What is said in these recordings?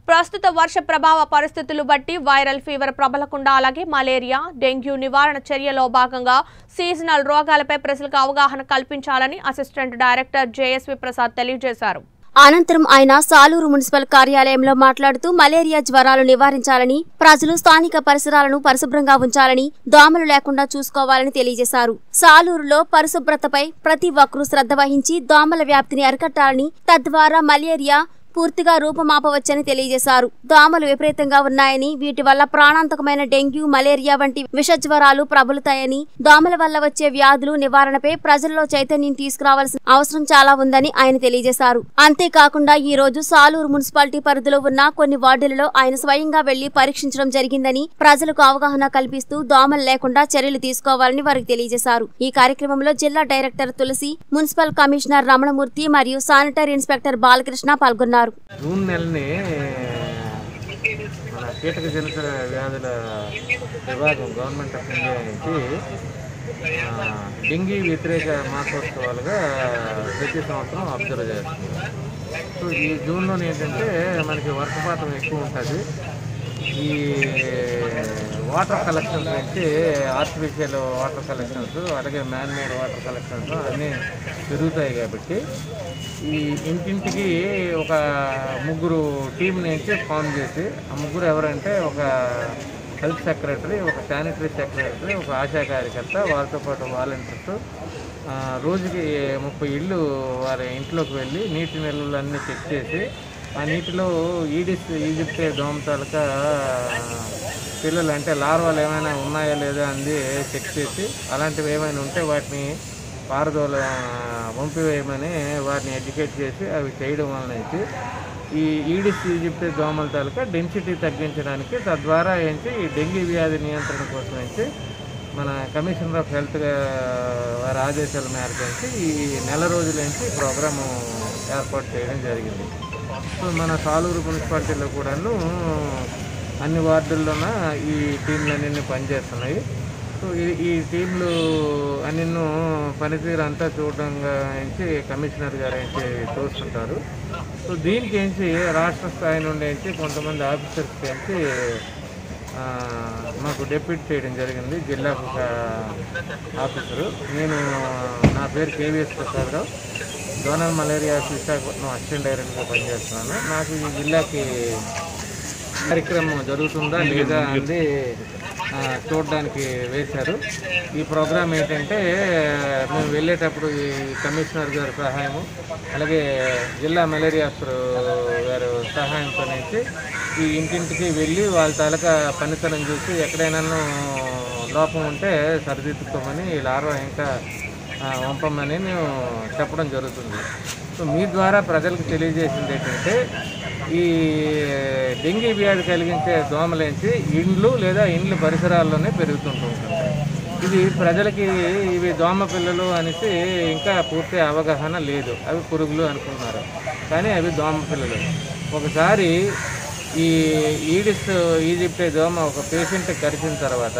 ప్రస్తుత వర్ష ప్రభావ పరిస్థితులు బట్టి వైరల్ ఫీవర్ ప్రబలకుండా అలాగే మలేరియా డెంగ్యూ నివారణ చర్యలో భాగంగా సీజనల్ రోగాలపై ప్రజలకు అవగాహన కల్పించాలని అసిస్టెంట్ డైరెక్టర్ జేఎస్వి ప్రసాద్ తెలియజేశారు అనంతరం ఆయన సాలూరు మున్సిపల్ కార్యాలయంలో మాట్లాడుతూ మలేరియా జ్వరాలు నివారించాలని ప్రజలు స్థానిక పరిసరాలను పరిశుభ్రంగా ఉంచాలని దోమలు లేకుండా చూసుకోవాలని తెలియజేశారు సాలూరులో పరిశుభ్రతపై ప్రతి ఒక్కరూ శ్రద్ధ వహించి దోమల వ్యాప్తిని అరికట్టాలని తద్వారా మలేరియా పూర్తిగా రూపమాపవచ్చని తెలియజేశారు దోమలు విపరీతంగా ఉన్నాయని వీటి వల్ల ప్రాణాంతకమైన డెంగ్యూ మలేరియా వంటి విష జ్వరాలు ప్రబలుతాయని దోమల వల్ల వచ్చే వ్యాధులు నివారణపై ప్రజల్లో చైతన్యం తీసుకురావాల్సిన అవసరం చాలా ఉందని ఆయన తెలియజేశారు అంతేకాకుండా ఈ రోజు సాలూరు మున్సిపాలిటీ పరిధిలో ఉన్న కొన్ని వార్డులలో ఆయన స్వయంగా వెళ్లి పరీక్షించడం జరిగిందని ప్రజలకు అవగాహన కల్పిస్తూ దోమలు లేకుండా చర్యలు తీసుకోవాలని వారికి తెలియజేశారు ఈ కార్యక్రమంలో జిల్లా director Tulasi municipal commissioner Ramanamurthy మరియు శానిటరీ ఇన్స్పెక్టర్ బాలకృష్ణ పాల్గొన్నారు జూన్ నెలని మన కీటక జనిత వ్యాధుల విభాగం గవర్నమెంట్ ఆఫ్ ఇండియా నుంచి ఆ, డెంగీ వ్యతిరేక మాసోత్సవాలుగా ప్రతి సంవత్సరం అబ్జర్వ్ చేస్తుంది సో ఈ జూన్లో ఏంటంటే మనకి వర్షపాతం ఎక్కువ ఉంటుంది ఈ వాటర్ కలెక్షన్స్ నుంచి ఆర్టిఫిషియల్ వాటర్ కలెక్షన్స్ అలాగే మ్యాన్ మేడ్ వాటర్ కలెక్షన్స్ అన్నీ పెరుగుతాయి కాబట్టి ఈ ఇంటింటికి ఒక ముగ్గురు టీం నుంచి ఫామ్ చేసి ఆ ముగ్గురు ఎవరంటే ఒక హెల్త్ సెక్రటరీ ఒక శానిటరీ సెక్రటరీ ఒక ఆశా కార్యకర్త వాళ్ళతో పాటు వాలంటీర్స్ ఆ, రోజుకి ముప్పై ఇళ్ళు వారి ఇంట్లోకి వెళ్ళి నీటి నిల్వలు అన్నీ చెక్ చేసి ఆ నీటిలో ఈడిస్ ఈజిప్టే దోమ తాలూకా పిల్లలు అంటే లార్వాలు ఏమైనా ఉన్నాయా లేదా అంది చెక్ చేసి అలాంటివి ఏమైనా ఉంటే వాటిని పారదోల పంపివేయమని వారిని ఎడ్యుకేట్ చేసి అవి చేయడం వలన అయితే ఈ ఈడిస్ ఈజిప్టే దోమల తాలూకా డెన్సిటీ తగ్గించడానికి తద్వారా ఏంటి ఈ డెంగీ వ్యాధి నియంత్రణ కోసం అయితే మన కమిషనర్ ఆఫ్ హెల్త్ వారి ఆదేశాల మేరకు అయితే ఈ నెల రోజుల నుంచి ప్రోగ్రాము ఏర్పాటు చేయడం జరిగింది సో మన సాలూరు మున్సిపాలిటీలో కూడాను అన్ని వార్డుల్లోన ఈ టీంలన్నీ పనిచేస్తున్నాయి సో ఈ ఈ టీంలు అన్ని పనితీరు అంతా చూడడం నుంచి కమిషనర్ గారు ఏంచి చూస్తుంటారు సో దీనికి ఏంచి రాష్ట్ర స్థాయి నుండి ఏంచి కొంతమంది ఆఫీసర్స్కి ఏంచి ఆ, మాకు డెప్యూట్ చేయడం జరిగింది జిల్లాకు ఒక ఆఫీసరు నేను నా పేరు KVS Prasada Rao zonal malaria Visakhapatnam assistant డైరెక్టర్గా పనిచేస్తున్నాను నాకు ఈ జిల్లాకి కార్యక్రమం జరుగుతుందా లేదా అనేది ఆ, చూడడానికి వేశారు ఈ ప్రోగ్రామ్ ఏంటంటే మేము వెళ్ళేటప్పుడు ఈ కమిషనర్ గారి సహాయము అలాగే జిల్లా మలేరియా ఆఫీసర్ గారి సహాయంతో నుంచి ఈ ఇంటింటికి వెళ్ళి వాళ్ళ తాలూకా పనితనం చూసి ఎక్కడైనా లోపం ఉంటే సరిదిద్దుకోమని ఈ లార్వా ఇంకా ఆ, పంపమని మేము చెప్పడం జరుగుతుంది సో మీ ద్వారా ప్రజలకు తెలియజేసింది ఏంటంటే ఈ డెంగీ వ్యాధి కలిగించే దోమలేంచి ఇండ్లు లేదా ఇండ్ల పరిసరాల్లోనే పెరుగుతుంటూ ఉంటుంది ఇది ప్రజలకి ఇవి దోమ పిల్లలు అనేసి ఇంకా పూర్తి అవగాహన లేదు అవి పురుగులు అనుకుంటున్నారు కానీ అవి దోమ పిల్లలు ఒకసారి ఈ ఈడిస్ ఈజిప్టే దోమ ఒక పేషెంట్ కరిచిన తర్వాత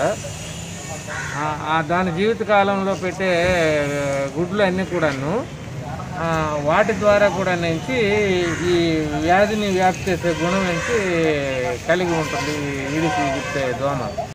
ఆ- ఆ దాని జీవితకాలంలో పెట్టే గుడ్లు అన్నీ కూడాను ఆ, వాటి ద్వారా కూడా నుంచి ఈ వ్యాధిని వ్యాప్తి చేసే గుణం నుంచి కలిగి ఉంటుంది ఈ ఈడిసి ఈజిప్టే దోమ